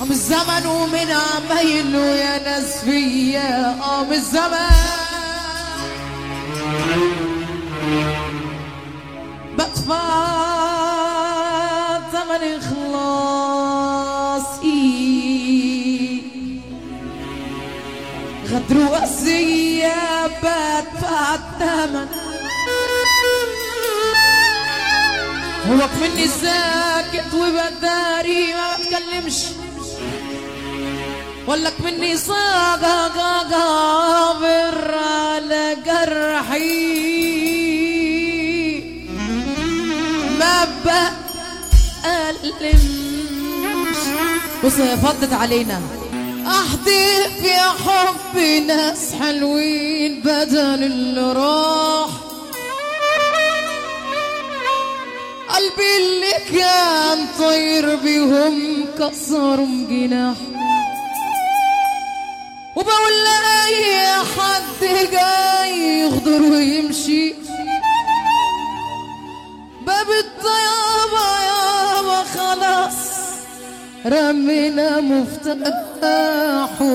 من الزمن ومن عمايله يا ناس فيا اه من الزمن بدفع ثمن إخلاصي غدر وصية بدفع الثمن هو مني ساكت وبداري ما بتكلمش ولك مني صاغة قابر على جرحي ما بألمش بص فضت علينا احذف يا حبي ناس حلوين بدل اللي راح قلبي اللي كان طير بيهم كسرهم جناح وبقول لأي حد جاي يغدر ويمشي باب الطيابة يابا خلاص رمينا مفتاحه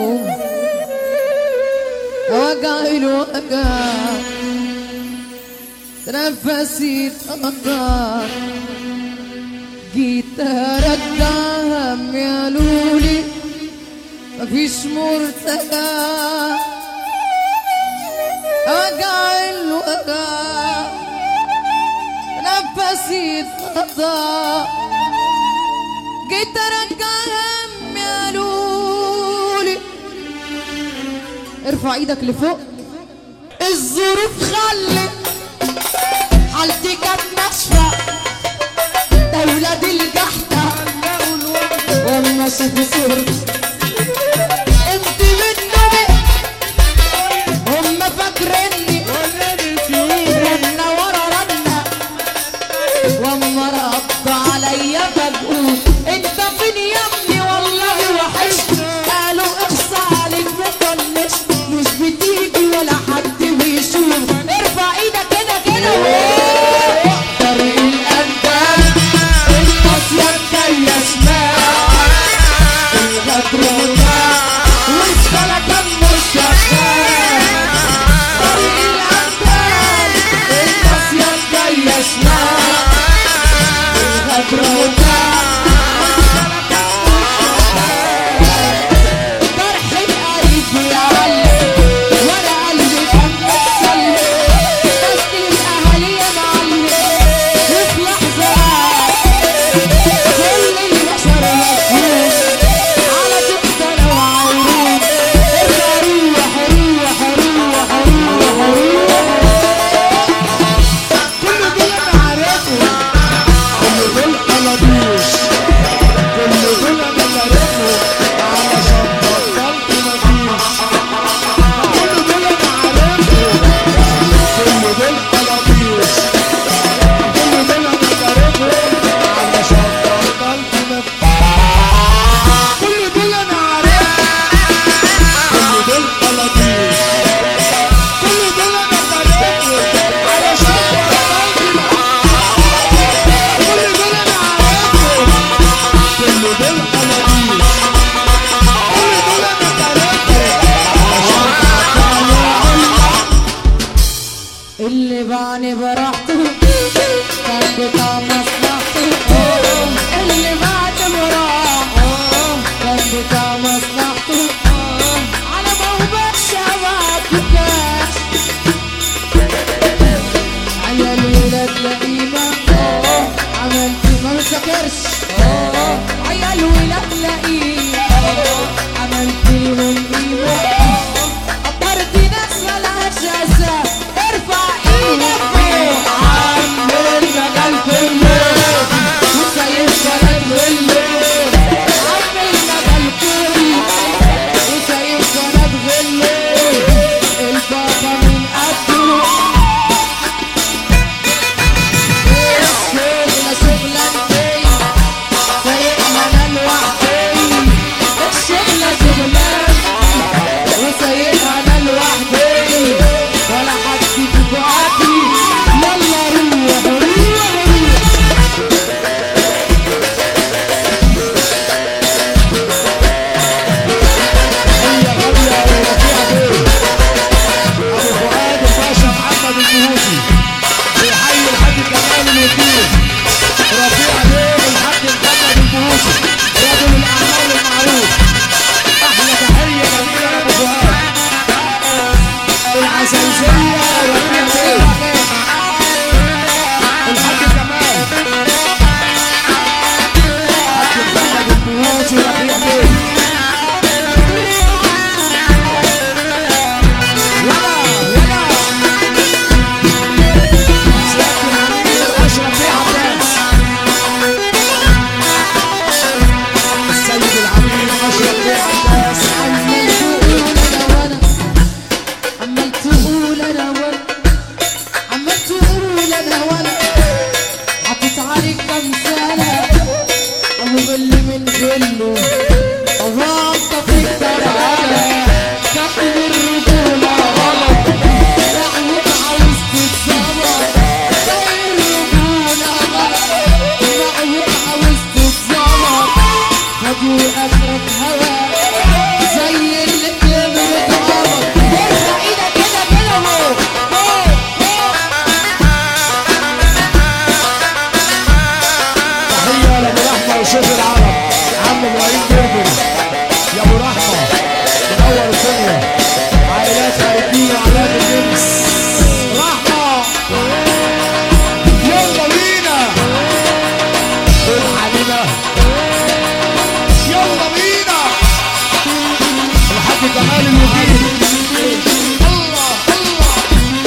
وجع الوجع تنفسي اتقطع جيت ارجعهم يا لولي مفيش مرتجع وجع الوجع نفسي اتقطع جيت ارجعهم يا لولي ارفع ايدك لفوق الظروف خلت حالتي كانت ناشفه ده ولاد الجحده والله شافوا صورتي انت منهم هم فاكريني رنا ورا رنا واما رد عليا بقول انت فين يا ابني والله وحشني قالوا اخصى عليك بطنش مش بتيجي ولا حد بيشوف ارفع ايدك كده كده طريق الأندال المصير جاية شمال الغدر وجع والصلاة كان مش شغال طريق الأندال المصير جاية شمال الغدر وجع جرح القلب يعلم ولا قلبي كان متسلم تسليم اهالي يا معلم وفي لحظه كل البشر مفهوم على تقتل وعيون ارجع روح روح روح روح روح كل دول انا عارفهم كل دول قلبوش كل دول انا عارفهم علشان بطلت مفيش كل دول انا عارفهم كل دول قلبوش كل دول انا عارفهم علشان بطلت مفيش كل دول انا عارفهم كل دول قلبوش كل دول انا عارفهم علشان بطلت كل دول انا عارفهم كل دول قلبوش كل دول انا عارفهم اللي بعني براحته كان بتاع مصلحته اللي بعد براحته كان بتاع مصلحته على موبايل شباب كاش عيال ولاد لئيمة عملت ما بذاكرش عيال ولاد لئيمة عملت لهم قيمة قدرت ناس ملهاش اساس ارفع ايدك فوق عم المجال في الليل وسايب كلام في الليل عم المجال كله وسايب كلام في الليل البابا من قده الشغلة شغلانتي سايقها انا لوحدي الشغلة شغلانتي منه غلطة في الدلالة كتب الرجولة غلط دعوة عاوز تتصور زي الرجولة غلط دعوة عاوز تتصور خدوا اخرك هوا زي اللي كبرت غلط ارفع ايدك كده كده اهو فوق فوق تحية لأبو رحمة وشوف العرب عم إبراهيم جربل يا أبو رحمة منور الدنيا عائلات خارجين وعائلات الجنس رحمة يلا بينا الحليمة يلا بينا الحاج كمال المدير الله الله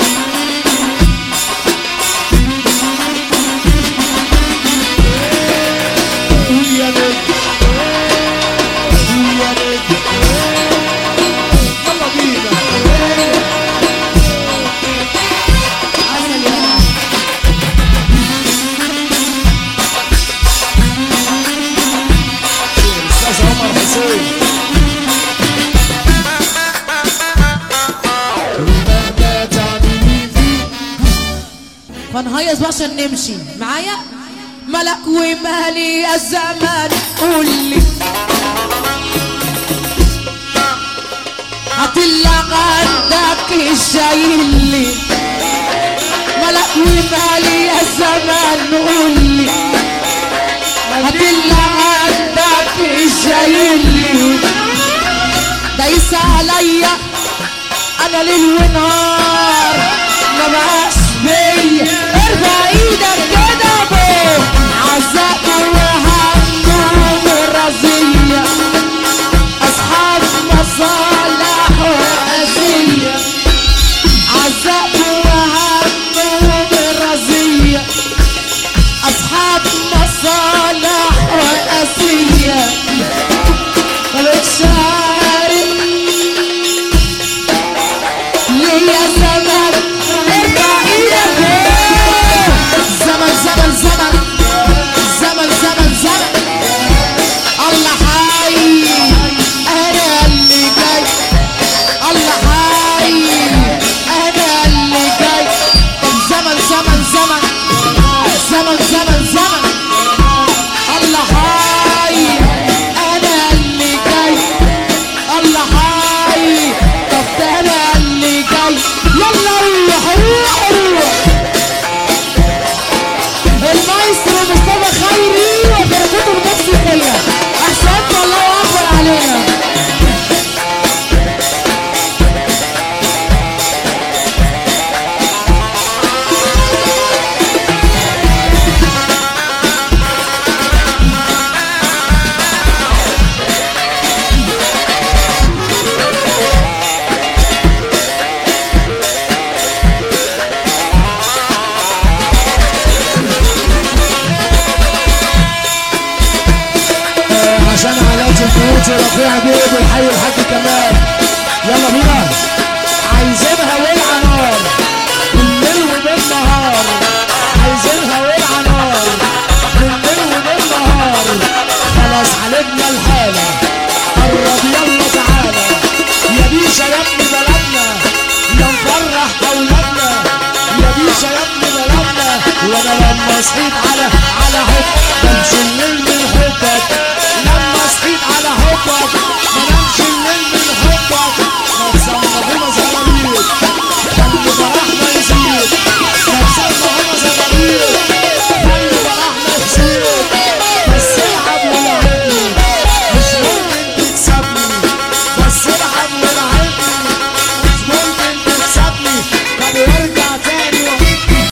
قول يا نجم قول يا نجم يلا بينا عسل يا استاذ عمر حسين مهما تعملي فيه فنهيص بقى عشان نمشي معايا ملك ومالي يا الزمان قول لي هتلا عندك الشايل لي ملك ومالي يا الزمان قول لي هتلا عندك الشايل لي دايس عليا انا ليل ونهار ما بقاش بيا ارفع ايدك كده فوق عزاء وهم ورزية اصحاب مصالح وأذية عزاء وهم ورزية اصحاب مصالح وأذية مش عارف ليا زمان ارفع ايدك زمن زمن زمن زمن زمن زمن الله حي انا اللي جاي الله حي انا اللي جاي طب زمن زمن زمن زمن زمن زمن الله حي انا اللي جاي الله حي طب ده انا اللي جاي يلا روح روح روح المايسترو مصطفى خيري وفرقته المكسيكية احسنت الله اكبر علينا عشان علاج البيوت ورفيع بيد الحي الحاج كمال يلا بينا عايزينها ولع نار بالليل وبالنهار عايزينها ولع نار بالليل وبالنهار خلاص عالجنا الحالة قرب يلا تعالى يا بيشا يا ابن بلدنا يا مفرح اولادنا يا بيشا يا ابن بلدنا وانا لما صحيت